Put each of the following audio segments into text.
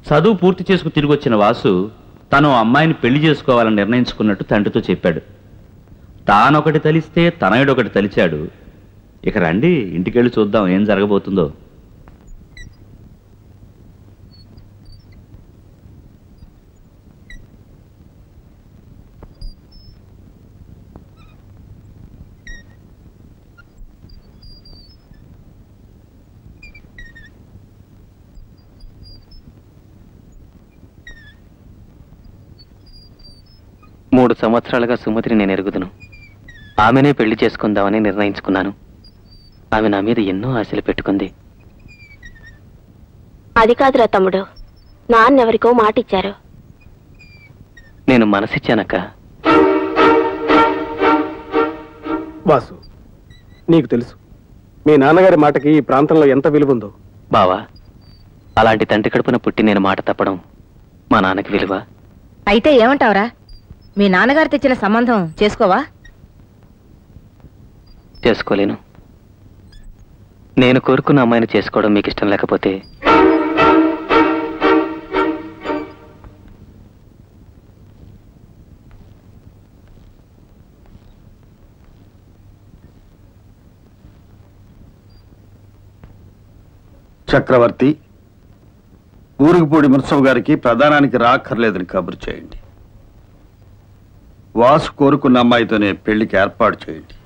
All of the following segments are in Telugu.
చదువు పూర్తి చేసుకు తిరిగి వచ్చిన వాసు తను ఆ అమ్మాయిని పెళ్లి చేసుకోవాలని నిర్ణయించుకున్నట్టు తండ్రితో చెప్పాడు తానొకటి తలిస్తే తనయుడొకటి తలిచాడు ఇక రండి ఇంటికెళ్ళి చూద్దాం ఏం జరగబోతుందో మూడు సంవత్సరాలుగా సుమతిని నేను ఎరుగుదును ఆమెనే పెళ్లి చేసుకుందామని నిర్ణయించుకున్నాను ఆమె నా మీద ఎన్నో ఆశలు పెట్టుకుంది అది కాదురా తమ్ముడు నాన్నెవరికో మాట ఇచ్చారు నేను మనసిచ్చానక్క వాసు నీకు తెలుసు మీ నాన్నగారి మాటకి ఈ ప్రాంతంలో ఎంత విలువ ఉందో బావా అలాంటి తండ్రి కడుపున పుట్టి నేను మాట తప్పడం మా నాన్నకి విలువ అయితే ఏమంటావురా మీ నాన్నగారు తెచ్చిన సంబంధం చేసుకోవా చేసుకోలేను నేను కోరుకున్న అమ్మాయిని చేసుకోవడం మీకు ఇష్టం లేకపోతే చక్రవర్తి ఊరుగుపూడి మున్సబ్ గారికి ప్రధానానికి రాక్కర్లేదని కబురు చేయండి వాసు కోరుకున్న అమ్మాయితోనే పెళ్లికి ఏర్పాటు చేయండి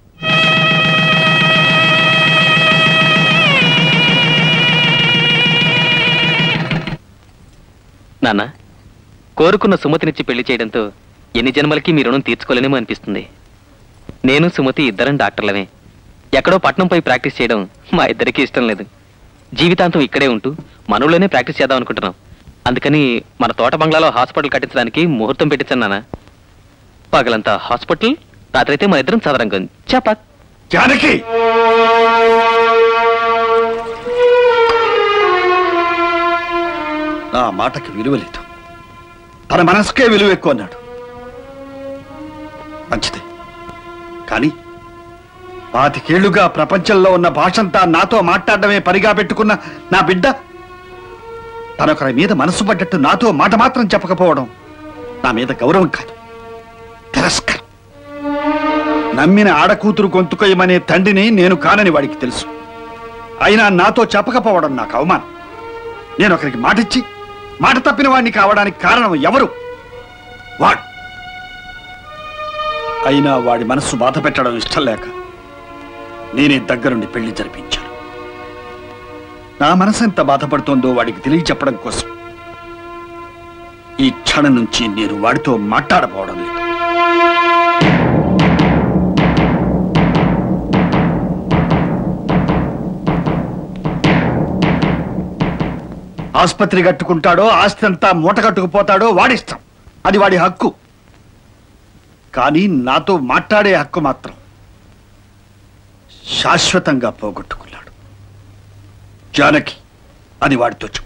నాన్న కోరుకున్న సుమతినిచ్చి పెళ్లి చేయడంతో ఎన్ని జన్మలకి మీ రుణం తీర్చుకోలేనేమో అనిపిస్తుంది నేను సుమతి ఇద్దరం డాక్టర్లమే ఎక్కడో పట్నంపై ప్రాక్టీస్ చేయడం మా ఇద్దరికీ ఇష్టం లేదు జీవితాంతం ఇక్కడే ఉంటూ మనలోనే ప్రాక్టీస్ చేద్దాం అనుకుంటున్నాం అందుకని మన తోట బంగ్లాలో హాస్పిటల్ కట్టించడానికి ముహూర్తం పెట్టించాను నాన్న పగలంతా హాస్పిటల్ రాత్రైతే మన ఇద్దరం చదరంగం చెప్ప జానకి నా మాటకి విలువ లేదు తన మనసుకే విలువ ఎక్కువ అన్నాడు మంచిదే కానీ పాతికేళ్లుగా ప్రపంచంలో ఉన్న భాషంతా నాతో మాట్లాడడమే పరిగా పెట్టుకున్న నా బిడ్డ తనొకరి మీద మనసు పడ్డట్టు నాతో మాట మాత్రం చెప్పకపోవడం నా మీద గౌరవం కాదు తిరస్కారం నమ్మిన ఆడకూతురు గొంతుకొయ్యమనే తండ్రిని నేను కానని వాడికి తెలుసు అయినా నాతో చెప్పకపోవడం నాకు అవమానం నేను ఒకరికి మాటిచ్చి మాట తప్పిన వాడిని కావడానికి కారణం ఎవరు వాడు అయినా వాడి మనస్సు బాధ పెట్టడం ఇష్టం లేక నేనే దగ్గరుండి పెళ్లి జరిపించాను నా మనసు ఎంత బాధపడుతోందో వాడికి తెలియచెప్పడం కోసం ఈ క్షణం నుంచి నేను వాడితో మాట్లాడపోవడం లేదు ఆసుపత్రి కట్టుకుంటాడో ఆస్తి అంతా మూట కట్టుకుపోతాడో వాడిష్టం అది వాడి హక్కు కానీ నాతో మాట్లాడే హక్కు మాత్రం శాశ్వతంగా పోగొట్టుకున్నాడు జానకి అది వాడితో చెప్పు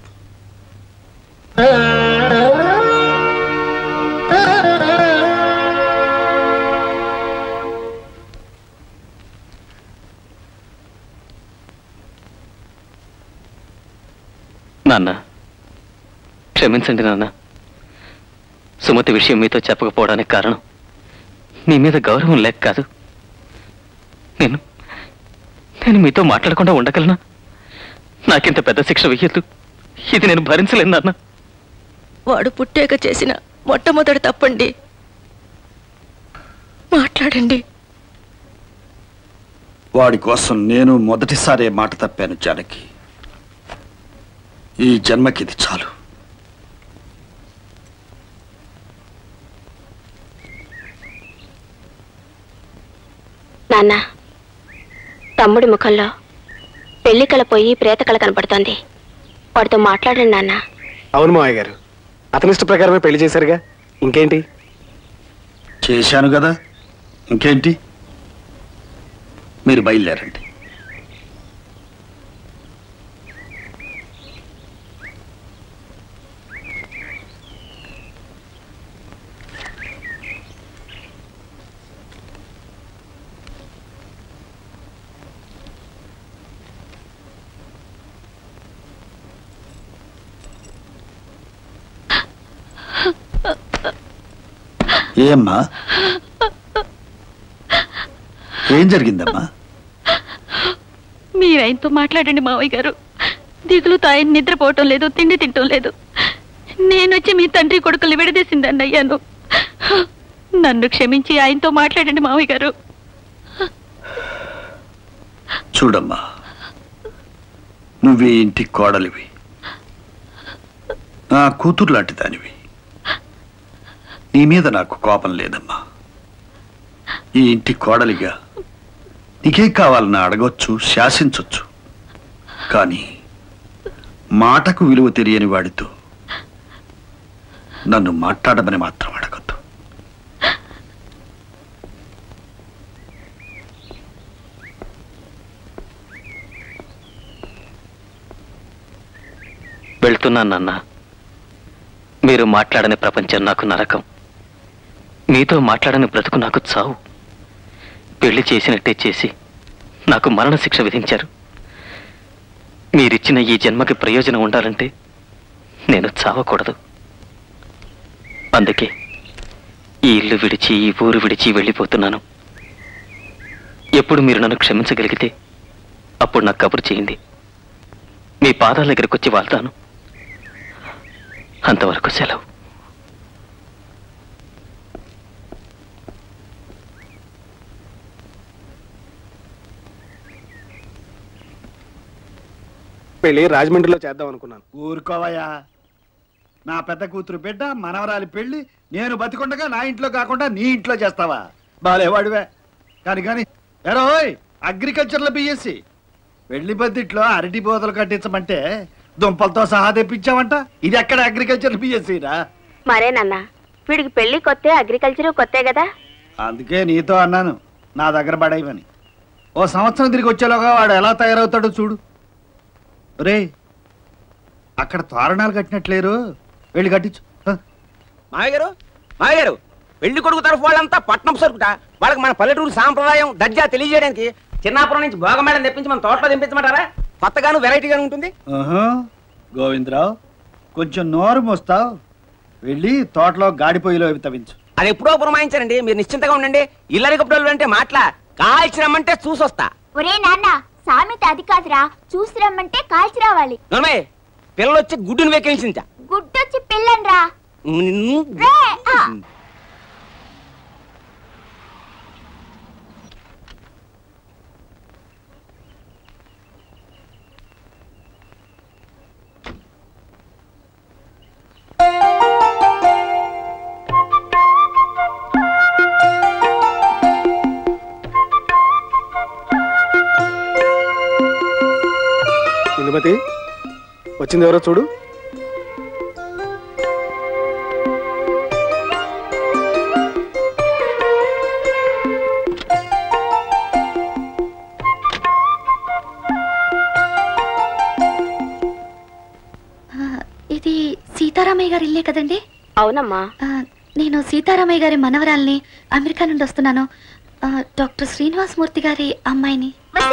నాన్న క్షమించండి నాన్న సుమతి విషయం మీతో చెప్పకపోవడానికి కారణం మీ మీద గౌరవం లేక కాదు నేను నేను మీతో మాట్లాడకుండా ఉండగలనా నాకింత పెద్ద శిక్ష వెయ్యొద్దు ఇది నేను భరించలేను నాన్న వాడు పుట్టాక చేసిన మొట్టమొదటి తప్పండి మాట్లాడండి వాడి కోసం నేను మొదటిసారే మాట తప్పాను జానకి ఈ జన్మకిది చాలు నాన్న తమ్ముడి ముఖంలో పెళ్లి కళ పోయి ప్రేత కళ కనపడుతోంది వాడితో మాట్లాడండి నాన్న అవును మావయ్య గారు అతని ఇష్ట ప్రకారమే పెళ్లి చేశారుగా ఇంకేంటి చేశాను కదా ఇంకేంటి మీరు బయలుదేరండి ఏమ్మా ఏం జరిగిందమ్మా మీరు ఆయనతో మాట్లాడండి మావయ్య గారు దిగులుతో ఆయన నిద్రపోవటం లేదు తిండి తింటం లేదు నేనొచ్చి మీ తండ్రి కొడుకులు విడదీసిందని అయ్యాను నన్ను క్షమించి ఆయనతో మాట్లాడండి మావయ్య గారు చూడమ్మా నువ్వే ఇంటి కోడలివి నా కూతురు లాంటి దానివి నీ మీద నాకు కోపం లేదమ్మా ఈ ఇంటి కోడలిగా నీకేం కావాలన్నా అడగొచ్చు శాసించొచ్చు కానీ మాటకు విలువ తెలియని వాడితో నన్ను మాట్లాడమని మాత్రం అడగొద్దు వెళ్తున్నాను నాన్న మీరు మాట్లాడని ప్రపంచం నాకు నరకం మీతో మాట్లాడని బ్రతుకు నాకు చావు పెళ్లి చేసినట్టే చేసి నాకు మరణశిక్ష విధించారు మీరిచ్చిన ఈ జన్మకి ప్రయోజనం ఉండాలంటే నేను చావకూడదు అందుకే ఈ ఇల్లు విడిచి ఈ ఊరు విడిచి వెళ్ళిపోతున్నాను ఎప్పుడు మీరు నన్ను క్షమించగలిగితే అప్పుడు నాకు కబురు చేయండి మీ పాదాల దగ్గరకు వచ్చి వాళ్తాను అంతవరకు సెలవు పెళ్ళి రాజమండ్రిలో చేద్దాం అనుకున్నాను ఊరుకోవయ్యా నా పెద్ద కూతురు బిడ్డ మనవరాలి పెళ్లి నేను బతికుండగా నా ఇంట్లో కాకుండా నీ ఇంట్లో చేస్తావా బాలేవాడివే కాని కాని ఎరోయ్ అగ్రికల్చర్లో బిఎస్సి పెళ్లి బద్దిట్లో అరటి బోతలు కట్టించమంటే దుంపలతో సహా తెప్పించావంట ఇది ఎక్కడ అగ్రికల్చర్ బిఎస్సి రా మరేనన్నా వీడికి పెళ్లి కొత్తే అగ్రికల్చర్ కొత్తే కదా అందుకే నీతో అన్నాను నా దగ్గర పడేయమని ఓ సంవత్సరం తిరిగి వచ్చేలోగా వాడు ఎలా తయారవుతాడో చూడు రే అక్కడ తోరణాలు కట్టినట్లేరు వెళ్ళి కట్టించు హ. మాయగారు మాయగారు పెళ్లి కొడుకు తరఫు వాళ్ళంతా పట్నం సరుకుట వాళ్ళకి మన పల్లెటూరు సాంప్రదాయం దర్జా తెలియజేయడానికి చిన్నాపురం నుంచి భోగమేళం తెప్పించి మన తోటలో దింపించమంటారా కొత్తగాను వెరైటీగాను ఉంటుంది ఆహా, గోవిందరావు కొంచెం నోరు మోస్తావు వెళ్ళి తోటలో గాడి పొయ్యిలో అవి తవ్వించు అది ఎప్పుడో పురమాయించారండి మీరు నిశ్చింతగా ఉండండి ఇల్లరి కప్పుడలు అంటే మాటల కాల్చిరమ్మంటే చూసొస్తా ఒరే నాన్న సామెత అది కాదురా చూసి రమ్మంటే కాల్చి రావాలి నోర్మయ్య పిల్లలు వచ్చి గుడ్డును వెక్కించించా గుడ్డొచ్చి పిల్లన్రా నిన్ను రే ఆ. ఇందుమతి వచ్చింది ఎవరో చూడు ఇది సీతారామయ్య గారి ఇల్లే కదండి అవునమ్మా ఆ, నేను సీతారామయ్య గారి మనవరాల్ని అమెరికా నుండి వస్తున్నాను ఆ, డాక్టర్ శ్రీనివాసమూర్తి గారి అమ్మాయిని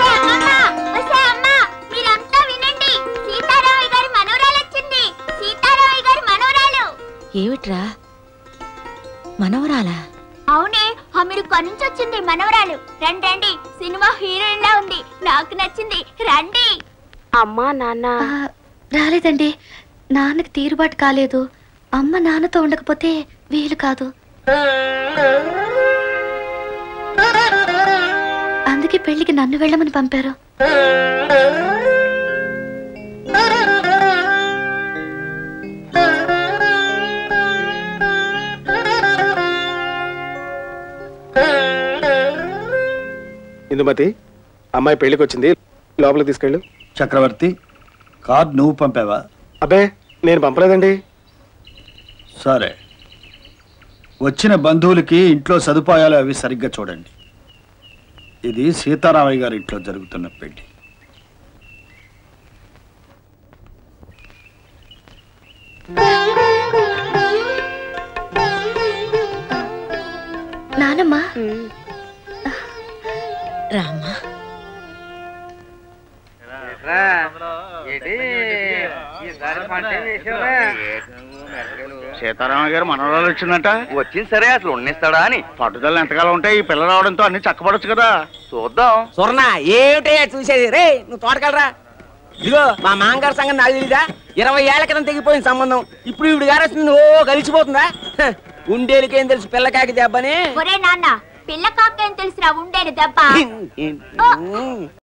ఏమిట్రా మనవరాలా అవునే అమెరికా నుంచి వచ్చింది మనవరాలు రండి రండి సినిమా హీరోయిన్ లా ఉంది నాకు నచ్చింది రండి అమ్మా నాన్న ఆ, రాలేదండి నాన్నకి తీరుబాటు కాలేదు అమ్మ నాన్నతో ఉండకపోతే వీలు కాదు అందుకే పెళ్లికి నన్ను వెళ్ళమని పంపారు ఇందుమతి అమ్మాయి పెళ్లికి వచ్చింది లోపలికి తీసుకెళ్ళు చక్రవర్తి కార్డు నువ్వు పంపావా అబ్బే నేను పంపలేదండి సరే వచ్చిన బంధువులకి ఇంట్లో సదుపాయాలు అవి సరిగ్గా చూడండి ఇది సీతారామయ్య గారి ఇంట్లో జరుగుతున్న పెళ్లి నానమ్మ ఉమ్. రామ్మా సీతారామ గారు మనవరాలు వచ్చిందంట వచ్చింది సరే అసలు ఉన్నిస్తాడా అని పట్టుదల ఎంతకాలం ఉంటాయి ఈ పిల్ల రావడంతో అన్ని చక్కబడొచ్చు కదా చూద్దాం సువర్ణ ఏమిటయ్యా చూసేది రే నువ్వు తోటకెళ్ళరా ఇదిగో మా మాంగారు సంగతి నాకు తెలీదా ఇరవై ఏళ్ల క్రితం తెగిపోయిన సంబంధం ఇప్పుడు ఇవిడు గారు వస్తుంది ఓ కలిసిపోతుందా హ, ఉండేలకేం తెలుసు పిల్లకాకి దెబ్బని ఒరే నాన్న పిల్ల కాకేం తెలుసురా ఉండేది దెబ్బ